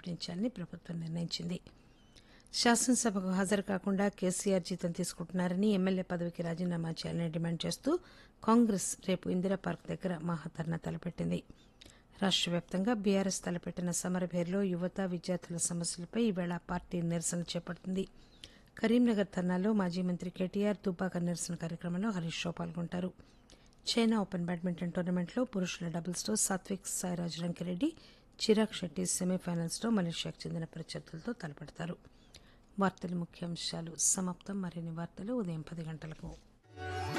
ప్రకటించాలని ప్రభుత్వం నిర్ణయించింది శాసనసభకు హాజరు కాకుండా కేసీఆర్ జీతం తీసుకుంటున్నారని ఎమ్మెల్యే పదవికి రాజీనామా చేయాలని డిమాండ్ చేస్తూ కాంగ్రెస్ రేపు ఇందిరా పార్క్ దగ్గర మహాధర్నా తలపెట్టింది రాష్ట్ర వ్యాప్తంగా బీఆర్ఎస్ తలపెట్టిన సమరభేర్లో యువత విద్యార్థుల సమస్యలపై ఈవేళ పార్టీ నిరసన చేపడుతుంది కరీంనగర్ ధర్నాలో మాజీ మంత్రి కేటీఆర్ దుబ్బాక నిరసన కార్యక్రమంలో హరీష్ రావు పాల్గొంటారు చైనా ఓపెన్ బ్యాడ్మింటన్ టోర్నమెంట్లో పురుషుల డబుల్స్లో సాత్విక్ సాయిరాజ్ రంకిరెడ్డి చిరాగ్ షెట్టి సెమీఫైనల్స్లో మలేషియాకు చెందిన ప్రత్యర్థులతో తలపడతారు వార్తల ముఖ్యాంశాలు సమాప్తం మరిన్ని వార్తలు ఉదయం పది గంటలకు